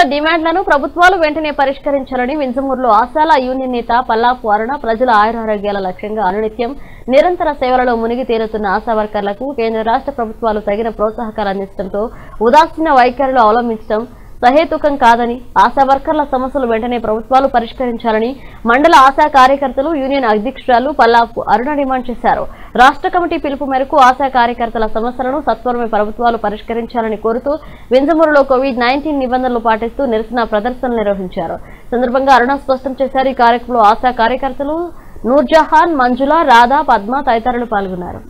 డిమాండ్లను ప్రభుత్వాలు వెంటనే పరిష్కరించాలని వింజమూరులో ఆశాల యూనియన్ నేత పల్లాపు అరుణ ప్రజల ఆయురారోగ్యాల లక్ష్యంగా అనునిత్యం నిరంతర సేవలలో మునిగి తేలుతున్న ఆశా వర్కర్లకు కేంద్ర రాష్ట్ర ప్రభుత్వాలు తగిన ప్రోత్సాహకాలు అందించడంతో ఉదాసీన వైఖరులు అవలంబించడం సహేతుకం కాదని ఆశా వర్కర్ల సమస్యలు వెంటనే ప్రభుత్వాలు పరిష్కరించాలని మండల ఆశా కార్యకర్తలు యూనియన్ అధ్యక్షురాలు పల్లాపు అరుణ డిమాండ్ చేశారు రాష్ట్ర కమిటీ పిలుపు మేరకు ఆశా కార్యకర్తల సమస్యలను సత్వరమే ప్రభుత్వాలు పరిష్కరించాలని కోరుతూ వింజమూరులో కోవిడ్ నైన్టీన్ నిబంధనలు పాటిస్తూ నిరసన ప్రదర్శనలు నిర్వహించారు సందర్భంగా అరుణ స్పష్టం చేశారు ఈ కార్యక్రమంలో ఆశా కార్యకర్తలు నూర్జహాన్ మంజుల రాధా పద్మ తదితరులు పాల్గొన్నారు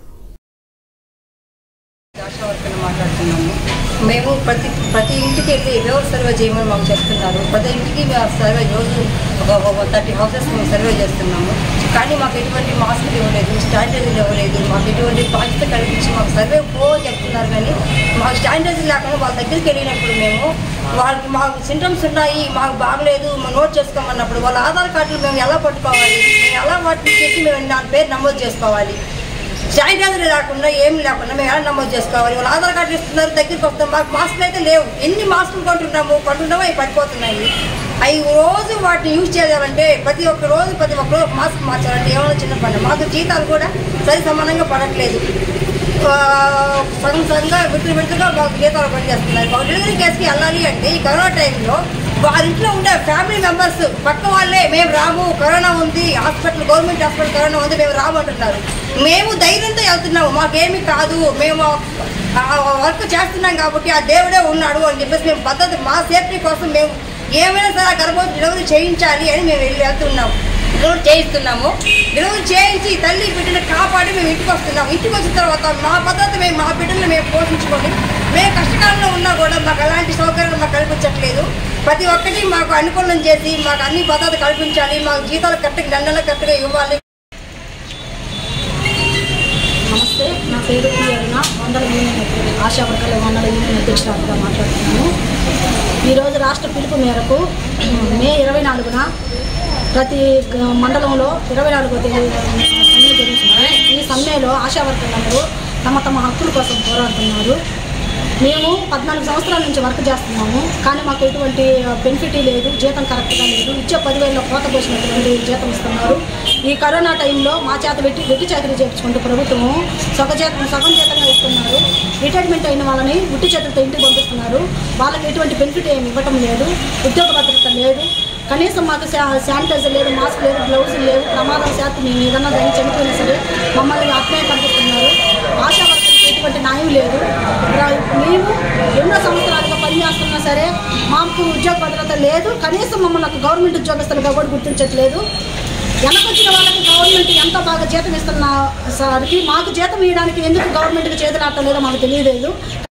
ఆశా వర్కర్ని మాట్లాడుతున్నాము మేము ప్రతి ప్రతి ఇంటికి వెళ్ళి ఎవరు సర్వే చేయమని మాకు చెప్తున్నారు ప్రతి ఇంటికి మేము సర్వే రోజు ఒక థర్టీ హౌసెస్ మేము సర్వే చేస్తున్నాము కానీ మాకు ఎటువంటి మాస్కులు ఇవ్వలేదు స్టాండర్డ్లు ఇవ్వలేదు మాకు ఎటువంటి బాధ్యత కల్పించి మాకు సర్వే పో చెప్తున్నారు కానీ మాకు స్టాండర్డ్స్ లేకుండా వాళ్ళ దగ్గరికి వెళ్ళినప్పుడు మేము వాళ్ళకి మాకు సింటమ్స్ ఉన్నాయి మాకు బాగలేదు మేము నోట్ చేసుకోమన్నప్పుడు వాళ్ళ ఆధార్ కార్డులు మేము ఎలా పట్టుకోవాలి మేము ఎలా వాటిని చేసి మేము నా పేరు నమోదు చేసుకోవాలి శానిటైజర్ లేకుండా ఏం లేకుండా మేము ఎలా నమోదు చేసుకోవాలి వాళ్ళు ఆధార్ కార్డు ఇస్తున్నారు దగ్గరికి వస్తాం మాకు మాస్కులు అయితే లేవు ఎన్ని మాస్కులు కొంటున్నాము కొంటున్నామో అవి పడిపోతున్నాయి అవి రోజు వాటిని యూజ్ చేయాలంటే ప్రతి ఒక్క రోజు ప్రతి ఒక్క రోజు మాస్క్ మార్చాలంటే ఏమైనా చిన్న పని మాకు జీతాలు కూడా సరి సమానంగా పడట్లేదు ఆ, సగం సగంగా విడుదల విడుదలగా మాకు జీతాలు పనిచేస్తున్నారు మాకు డెలివరీ కేసుకి వెళ్ళాలి అంటే ఈ కరోనా టైంలో వారి ఇంట్లో ఉండే ఫ్యామిలీ మెంబర్స్ పక్క వాళ్ళే మేము రాము కరోనా ఉంది హాస్పిటల్ గవర్నమెంట్ హాస్పిటల్ కరోనా ఉంది మేము రాము అంటున్నారు మేము ధైర్యంతో వెళ్తున్నాము మాకేమీ కాదు మేము ఆ వర్క్ చేస్తున్నాం కాబట్టి ఆ దేవుడే ఉన్నాడు అని చెప్పేసి మేము పద్ధతి మా సేఫ్టీ కోసం మేము ఏమైనా సరే ఆ గర్భవతి డెలివరీ చేయించాలి అని మేము వెళ్ళి వెళ్తున్నాము డెలివరీ చేయిస్తున్నాము డెలివరీ చేయించి తల్లి బిడ్డను కాపాడి మేము ఇంటికి వస్తున్నాము ఇంటికి వచ్చిన తర్వాత మా పద్ధతి మేము మా బిడ్డలను మేము పోషించుకొని మేము కష్టకాలంలో ఉన్నా కూడా మాకు ఎలాంటి సౌకర్యాలు మాకు కల్పించట్లేదు ప్రతి ఒక్కటి మాకు అనుకూలం చేసి మాకు అన్ని పద్ధతి కల్పించాలి మాకు జీతాలు కరెక్ట్గా దండలు కరెక్ట్గా ఇవ్వాలి నమస్తే నా పేరు పి అరుణ మండల యూనియన్ ఆశా వర్కర్ల మండల యూనియన్ అధ్యక్షురాలుగా మాట్లాడుతున్నాను ఈరోజు రాష్ట్ర పిలుపు మేరకు మే ఇరవై నాలుగున ప్రతి గ- మండలంలో ఇరవై నాలుగో తేదీ సమ్మె జరుగుతుంది ఈ సమ్మెలో ఆశా వర్కర్లందరూ తమ తమ హక్కుల కోసం పోరాడుతున్నారు మేము పద్నాలుగు సంవత్సరాల నుంచి వర్క్ చేస్తున్నాము కానీ మాకు ఎటువంటి బెనిఫిట్ లేదు జీతం కరెక్ట్గా లేదు ఇచ్చే పదివేలలో కోత పోసినటువంటి జీతం ఇస్తున్నారు ఈ కరోనా టైంలో మా చేత వెట్టి వెట్టి చాకరీ చేయించుకుంటూ ప్రభుత్వం సగ జీతం సగం జీతంగా ఇస్తున్నారు రిటైర్మెంట్ అయిన వాళ్ళని ఉట్టి చేతులతో ఇంటికి పంపిస్తున్నారు వాళ్ళకి ఎటువంటి బెనిఫిట్ ఏమి ఇవ్వటం లేదు ఉద్యోగ భద్రత లేదు కనీసం మాకు శా- శానిటైజర్ లేదు మాస్క్ లేదు గ్లౌజ్ లేవు ప్రమాదం శాతం మేము ఏదన్నా దాన్ని చనిపోయినా సరే మమ్మల్ని అట్నే పంపిస్తున్నారు ఆశా వర్కర్లకు ఎటువంటి న్యాయం లేదు రా- మేము ఎన్నో సంవత్సరాలుగా పనిచేస్తున్నా సరే మాకు ఉద్యోగ భద్రత లేదు కనీసం మమ్మల్ని ఒక గవర్నమెంట్ ఉద్యోగస్తులుగా కూడా గుర్తించట్లేదు వెనకొచ్చిన వాళ్ళకి గవర్నమెంట్ ఎంత బాగా జీతం ఇస్తున్న సరికి మాకు జీతం ఇవ్వడానికి ఎందుకు గవర్నమెంట్కి చేతులు ఆడలేదో మాకు తెలియలేదు